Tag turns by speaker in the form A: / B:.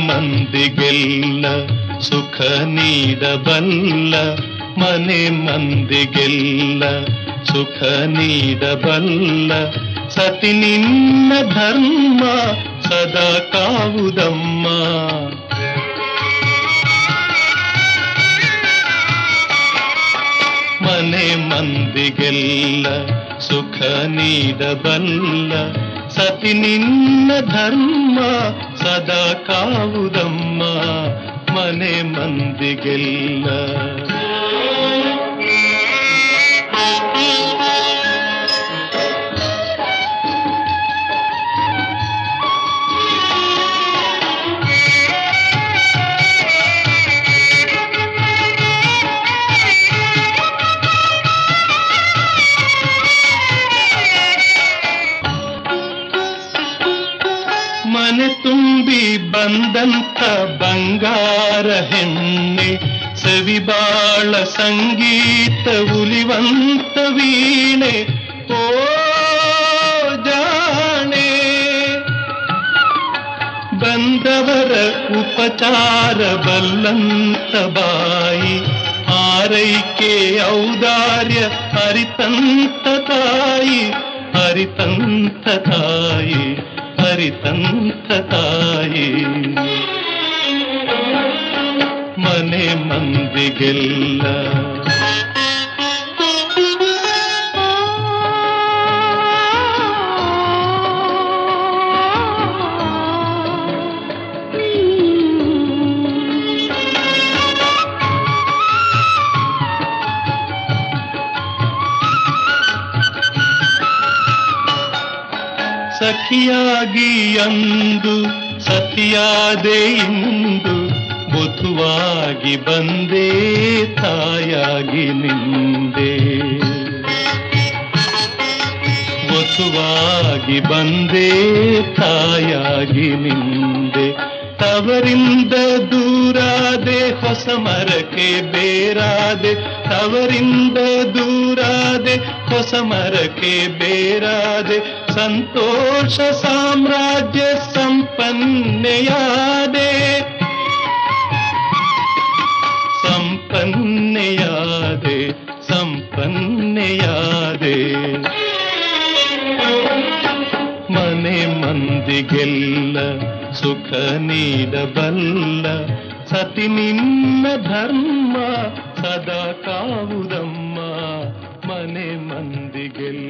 A: ಮಂದಿಗೆಲ್ಲ ಸುಖ ನೀಡಬಲ್ಲ ಮನೆ ಮಂದಿಗೆಲ್ಲ ಸುಖ ನೀಡಬಲ್ಲ ಸತಿ ನಿನ್ನ ಧರ್ಮ ಸದಾ ಕಾವುದಮ್ಮ ಮನೆ ಮಂದಿಗೆಲ್ಲ ಸುಖ ನೀಡಬಲ್ಲ ಸತಿ ನಿನ್ನ ಧರ್ಮ ಸದಾ ಕಾವುದಮ್ಮ ಮನೆ ಮಂದಿಗೆಲ್ಲ ಮನೆ ತುಂಬಿ ಬಂದಂತ ಬಂಗಾರ ಹೆಣ್ಣೆ ಸವಿಬಾಳ ಸಂಗೀತ ಉಲಿವಂತ ವೀಣೆ ಓ ಜಾಣೆ ಬಂದವರ ಉಪಚಾರ ಬಲ್ಲಂತ ಬಾಯಿ ಆರೈಕೆ ಔದಾರ್ಯ ಹರಿತಂತ ತಾಯಿ ಹರಿತಂತ ತಾಯಿ ಹರಿತಂತ ತಾಯಿ ಮನೆ ಮಂದಿಗೆಲ್ಲ ಸಖಿಯಾಗಿ ಅಂದು ಸತಿಯಾದೆ ಇಂದು ಬುಧುವಾಗಿ ಬಂದೇ ತಾಯಾಗಿ ನಿಂದೆ ವಸುವಾಗಿ ಬಂದೇ ತಾಯಾಗಿ ನಿಂದೆ ತವರಿಂದ ದೂರಾದೆ ಹೊಸ ಮರಕ್ಕೆ ಬೇರಾದೆ ತವರಿಂದ ದೂರಾದೆ ಹೊಸ ಮರಕ್ಕೆ ಬೇರಾದೆ ಸಂತೋಷ ಸಾಮ್ರಾಜ್ಯ ಸಂಪನ್ನೆಯಾದೆ ಸಂಪನ್ನೆಯಾದೆ ಸಂಪನ್ನೆಯಾದೆ ಮನೆ ಮಂದಿಗೆಲ್ಲ ಸುಖ ನೀಡಬಲ್ಲ ಸತಿ ನಿನ್ನ ಧರ್ಮ ಸದಾ ಕಾವುದಮ್ಮ ಮನೆ ಮಂದಿಗೆಲ್ಲ